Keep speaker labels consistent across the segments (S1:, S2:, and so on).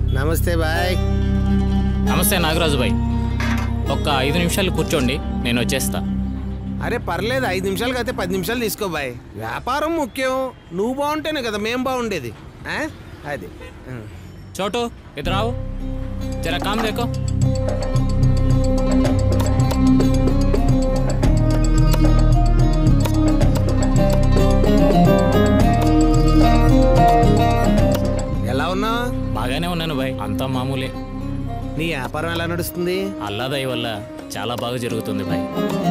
S1: నమస్తే బాయ్
S2: నమస్తే నాగరాజు భాయ్ ఒక్క ఐదు నిమిషాలు కూర్చోండి నేను వచ్చేస్తా
S1: అరే పర్లేదు ఐదు నిమిషాలు అయితే పది నిమిషాలు తీసుకో బాయ్ వ్యాపారం ముఖ్యం నువ్వు బాగుంటేనే కదా మేం బాగుండేది ఆ? అది ఆ.
S2: చోటు ఇద్దరు రావు జరా కామ్ దేకో
S1: ఎలా ఉన్నావు
S2: బాగానే ఉన్నాను భాయ్ అంతా మామూలే
S1: నీ వ్యాపారం ఎలా నడుస్తుంది
S2: అల్లాదయ్య వల్ల చాలా బాగా జరుగుతుంది భాయ్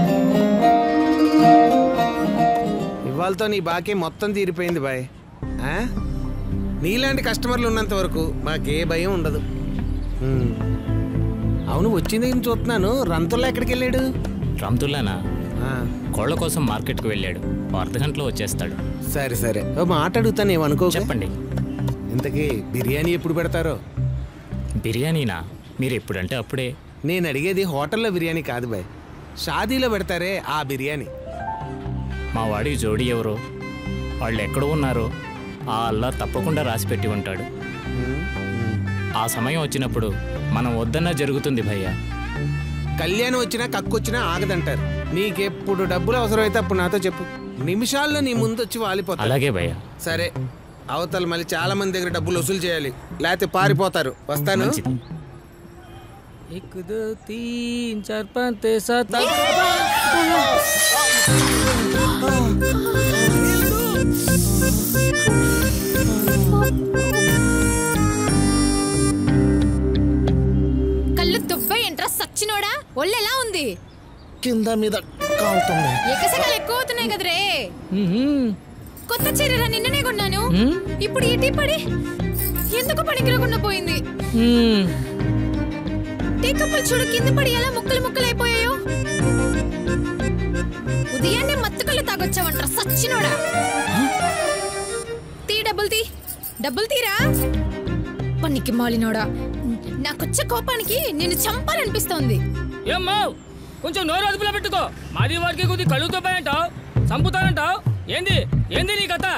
S1: ఇవాళతో నీ బాకీ మొత్తం తీరిపోయింది బాయ్ ఆ? నీలాంటి కస్టమర్లు ఉన్నంత వరకు మాకే భయం ఉండదు ఉమ్. అవును వచ్చింది నేను చూస్తున్నాను రంతుల్లో ఎక్కడికి వెళ్ళాడు
S2: రమ్తుల్లానా
S1: ఆ,
S2: కోళ్ల కోసం మార్కెట్కి వెళ్ళాడు ఓ అర్ధ గంటలో వచ్చేస్తాడు
S1: సరే సరే ఓ మాట అడుగుతాను ఏమనుకో
S2: చెప్పండి
S1: ఇంతకీ బిర్యానీ ఎప్పుడు పెడతారో
S2: బిర్యానీనా మీరు ఎప్పుడంటే అప్పుడే
S1: నేను అడిగేది హోటల్లో బిర్యానీ కాదు బాయ్ షాదీలో పెడతారే ఆ బిర్యానీ
S2: మా వాడి జోడి ఎవరో వాళ్ళు ఎక్కడ ఉన్నారో ఆ అల్లా తప్పకుండా రాసిపెట్టి ఉంటాడు
S1: ఉమ్, ఉమ్.
S2: ఆ సమయం వచ్చినప్పుడు మనం వద్దన్నా జరుగుతుంది భయ్యా
S1: కళ్యాణం వచ్చినా కక్కొచ్చినా ఆగదంటారు నీకెప్పుడు డబ్బులు అవసరమైతే అప్పుడు నాతో చెప్పు నిమిషాల్లో నీ ముందు వచ్చి వాలిపోతా
S2: అలాగే భయ్యా
S1: సరే అవతల మళ్ళీ చాలా మంది దగ్గర డబ్బులు వసూలు చేయాలి లేకపోతే పారిపోతారు వస్తాను
S2: మంచిది
S3: एक दो तीन चार पाँच छः सात आठ
S4: కళ్ళు దుబ్బ ఏంట్రా సచ్చినోడా ఒళ్ళెలా ఉంది
S5: కింద మీద కాలుతుంది
S4: ఎకసగాలు ఎక్కువ అవుతున్నాయి కదరే
S3: हम्म,
S4: కొత్త చీరరా నిన్ననే కొన్నాను
S3: हम्म,
S4: ఇప్పుడు ఇటీ పడి ఎందుకు పనికిరకుండా పోయింది
S3: हम्म।
S4: టీ కప్పులు చూడు కింద పడి ఎలా ముక్కలు ముక్కలు అయిపోయాయో ఉదయాన్నే మత్తుకళ్ళు తాగొచ్చావంట్రా సచ్చినోడా తీ డబ్బులు తీ డబ్బులు తీరా పనికి మాలినోడా నాకొచ్చే కోపానికి నిన్ను చంపాలనిపిస్తోంది
S3: ఏమ్మా కొంచెం నోరు అదుపులో పెట్టుకో మాది వాడికి కొద్ది కళ్ళుతో పోయంటావు చంపుతానంటావు ఏంది ఏంది నీ కథ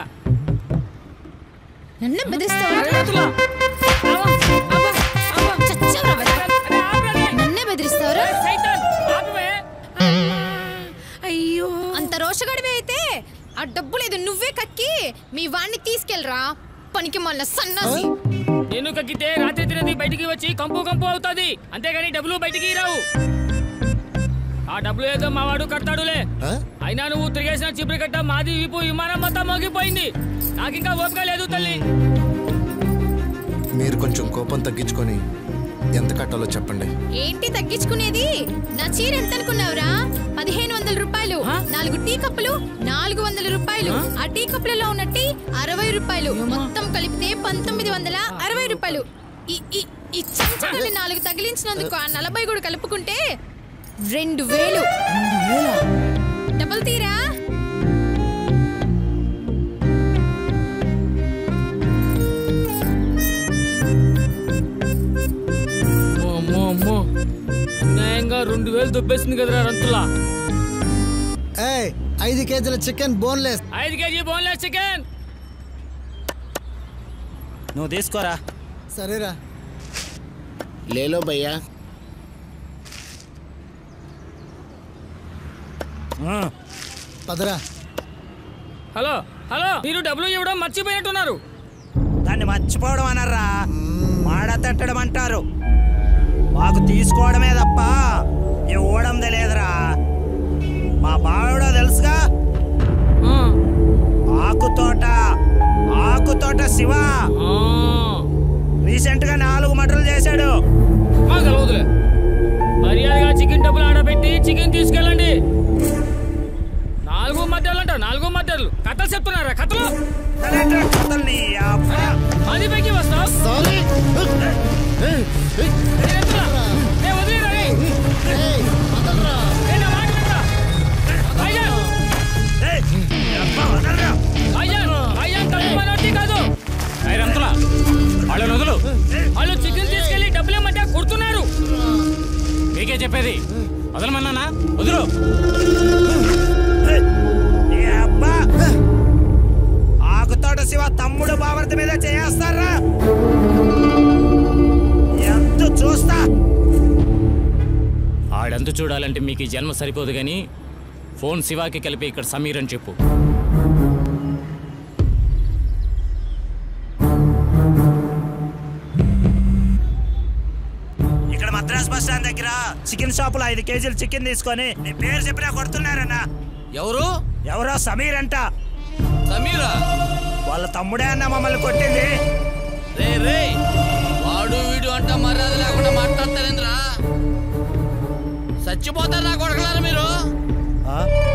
S4: నన్ను బెదిరిస్తావా
S3: అరేతులా. అవ్వ, అవ్వ, అవ్వ.
S4: చచ్చావురా వెధవ.
S3: అరే, ఆపురా రే.
S4: నన్నే బెదిరిస్తావరా
S3: అరే, సైతాన్, ఆపువే.
S4: అయ్యో అంత రోషగాడివే అయితే ఆ డబ్బు లేదు నువ్వే కక్కి మీ వాణ్ణి తీసుకెళ్ళరా పనికి మళ్ళీ సన్నాసి
S3: నేను కక్కితే రాత్రి తినది బయటికి వచ్చి కంపు కంపు అవుతుంది అంతేగాని డబ్బులు బయటికి రావు ఆ డబ్బులు ఏదో మా వాడు కడతాడులే
S5: ఆ?
S3: అయినా నువ్వు తిరిగేసిన చిపురి కట్ట మాది వీపు విమానం మొత్తం మోగిపోయింది నాకింకా ఓపిక లేదు తల్లి
S5: మీరు కొంచెం కోపం తగ్గించుకొని ఎంత కట్టాలో చెప్పండి
S4: ఏంటి తగ్గించుకునేది నా చీర ఎంత అనుకున్నావురా పదిహేను వందల రూపాయలు నాలుగు టీ కప్పులు నాలుగు వందల రూపాయలు ఆ టీ కప్పులలో ఉన్న టీ అరవై రూపాయలు మొత్తం కలిపితే పంతొమ్మిది వందల అరవై రూపాయలు ఈ- ఈ- ఈ చెంచాలని నాలుగు తగిలించినందుకు ఆ నలభై కూడా కలుపుకుంటే రెండు వేలు డబుల్ తీరా
S3: అమ్మో, అమ్మో అమ్మో అన్యాయంగా రెండు వేలు దొబ్బేసింది కదరా రంతులా
S6: ఏయ్ ఐదు కేజీల చికెన్ బోన్లెస్
S3: ఐదు కేజీ బోన్లెస్ చికెన్
S7: నువ్వు తీసుకోరా
S6: సరేరా
S1: లేలో భయ్యా
S6: పదరా
S3: హలో హలో మీరు డబ్బులు ఇవ్వడం మర్చిపోయినట్టున్నారు
S7: దాన్ని మర్చిపోవడం అనర్రా మాడతట్టడం అంటారు మాకు తీసుకోవడమే తప్ప ఇవ్వడం తెలియదురా మా బావుడో తెలుసుగా
S3: ఆ,
S7: ఆకు తోట ఆకు తోట శివ
S3: ఆ,
S7: రీసెంట్ గా నాలుగు మటర్లు చేశాడు
S3: మాకు తెలియదులే మర్యాదగా చికెన్ డబ్బులు ఆడబెట్టి చికెన్ తీసుకెళ్ళండి నాలుగు మధ్యలు అంట నాలుగు మధ్యలు కథలు చెప్తున్నారా కథలు
S7: అదేంట్రా కథలు నీ అబ్బా?
S3: అది పైకి వస్తావు
S7: ఏయ్, నీ అబ్బా వదలరా.
S3: కాదు
S2: అయ్య రంతులా వాళ్ళని వదులు
S3: వాళ్ళు చికెన్ తీసుకెళ్లి డబ్బులు ఇమ్మంటే కుడుతున్నారు
S2: మీకే చెప్పేది వదలమన్నానా వదులు
S7: ఏయ్, నీ అబ్బా ఆకు తోట శివ తమ్ముడు బావర్త మీద చేస్తారా
S2: తంతు చూడాలంటే మీకు ఈ జన్మ సరిపోదు కానీ ఫోన్ శివాకి కలిపి ఇక్కడ సమీర్ అని చెప్పు
S7: ఇక్కడ మద్రాస్ బస్ స్టాండ్ దగ్గర చికెన్ షాపులో ఐదు కేజీలు చికెన్ తీసుకొని నీ పేరు చెప్పినా కొడుతున్నారన్నా
S8: ఎవరు
S7: ఎవరో సమీర్ అంట
S8: సమీరా
S7: వాళ్ళ తమ్ముడే అన్న మమ్మల్ని కొట్టింది
S8: రే రే వాడు వీడు అంట మర్యాద లేకుండా మాట్లాడతారేంద్రా చచ్చిపోతారు నా కొడకలారా మీరు
S7: ఆ?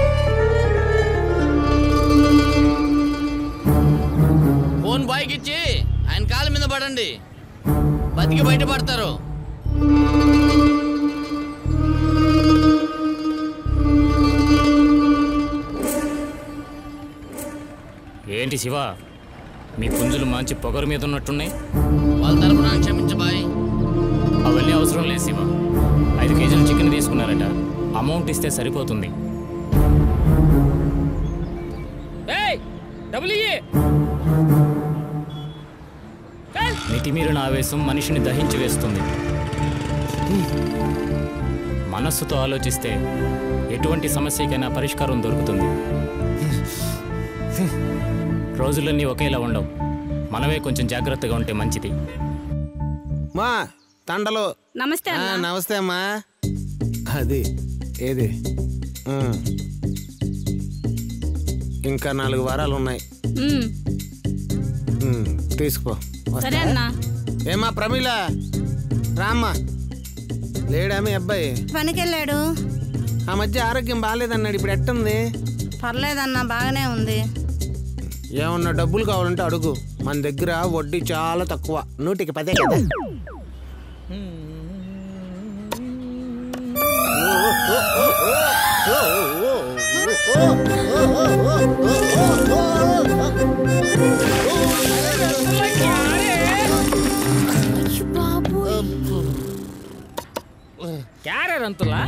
S8: ఫోన్ బాయ్కి ఇచ్చి ఆయన కాళ్ళ మీద పడండి బతికి బయటపడతారు
S2: ఏంటి శివ మీ పుంజులు మంచి పొగరు మీద ఉన్నట్టున్నాయి
S8: వాళ్ళ తరపున క్షమించు బాయ్
S2: అవన్నీ అవసరం లేదు శివ ఐదు కేజీలు చికెన్ తీసుకున్నారట అమౌంట్ ఇస్తే సరిపోతుంది
S3: ఏయ్ డబ్బులు ఇయ్యి చల్.
S2: మితిమీరిన ఆవేశం మనిషిని దహించి వేస్తుంది మనస్సుతో ఆలోచిస్తే ఎటువంటి సమస్యకైనా పరిష్కారం దొరుకుతుంది రోజులన్నీ ఒకేలా ఉండవు మనమే కొంచెం జాగ్రత్తగా ఉంటే మంచిది
S1: మా తండలో
S9: నమస్తే
S1: ఆ,
S9: అన్న
S1: నమస్తే అమ్మా అది ఏది ఉమ్. ఇంకా నాలుగు వారాలు ఉన్నాయి
S9: ఉమ్,
S1: ఉమ్, తీసుకో వస్తా.
S9: సరే అన్న
S1: ఏమా ప్రమీల రామ్మా లేడా మీ అబ్బాయి
S9: పనికెళ్ళాడు
S1: ఆ మధ్య ఆరోగ్యం బాగాలేదన్నాడు ఇప్పుడు ఎట్టుంది
S9: పర్లేదన్న బాగానే ఉంది
S1: ఏమన్నా డబ్బులు కావాలంటే అడుగు మన దగ్గర వడ్డీ చాలా తక్కువ నూటికి పదే కదా
S3: క్యారే రంతుల్లా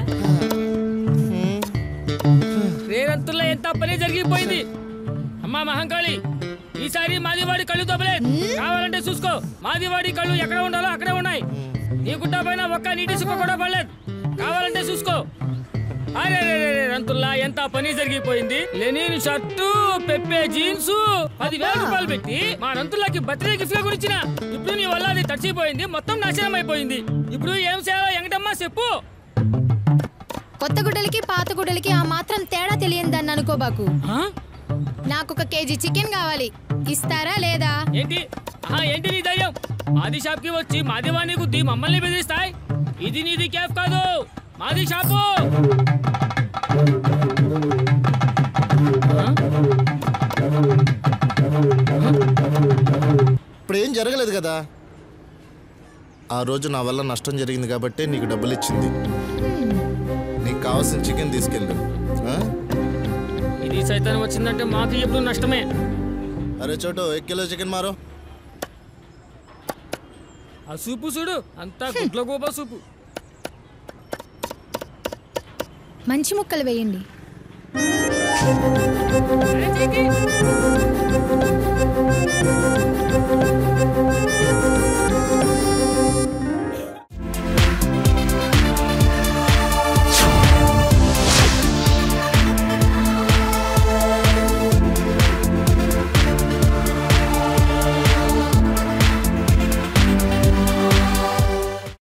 S3: రే రంతుల్లా ఎంత పని జరిగిపోయింది అమ్మా మహంకాళి ఈసారి మాదివాడి కళ్ళు తోపలే కావాలంటే చూసుకో మాదివాడి కళ్ళు ఎక్కడ ఉండాలో అక్కడే ఉన్నాయి నీ గుట్ట పైన ఒక్క నీటి సుక్క కూడా పడలేదు కావాలంటే చూసుకో అరే రే రే రే, రంతుల్లా ఎంత పని జరిగిపోయింది లెనిన్ షర్టు పెప్పే జీన్స్ పదివేల రూపాయలు పెట్టి మా రంతుల్లాకి బర్త్డే గిఫ్ట్ గా గురించిన ఇప్పుడు నీ వల్ల అది తడిచిపోయింది మొత్తం నాశనం అయిపోయింది ఇప్పుడు ఏం చేయాలో ఎంగటమ్మా చెప్పు
S4: కొత్త గుడ్డలకి పాత గుడ్డలకి ఆ మాత్రం తేడా తెలియదని అనుకోబాకు
S3: ఆ?
S4: నాకు ఒక కేజీ చికెన్ కావాలి ఇస్తారా లేదా
S3: ఏంటి ఆహా ఏంటి నీ ధైర్యం మాది షాప్ కి వచ్చి మాది వాణి గుద్ది మమ్మల్ని బెదిరిస్తాయి ఇది నీది క్యాఫ్ కాదు మాది షాపు
S5: ఇప్పుడు ఏం జరగలేదు కదా ఆ రోజు నా వల్ల నష్టం జరిగింది కాబట్టి నీకు డబ్బులు ఇచ్చింది నీకు కావాల్సిన చికెన్ తీసుకెళ్ళు ఆ?
S3: ఇది సైతాన్ వచ్చిందంటే మాకు ఎప్పుడు నష్టమే
S5: అరే చోటు ఎక్ కిలో చికెన్ మారో
S3: ఆ సూపు చూడు అంతా గుడ్ల గోబా సూపు
S4: మంచి ముక్కలు వేయండి
S3: అరే చెయ్యి.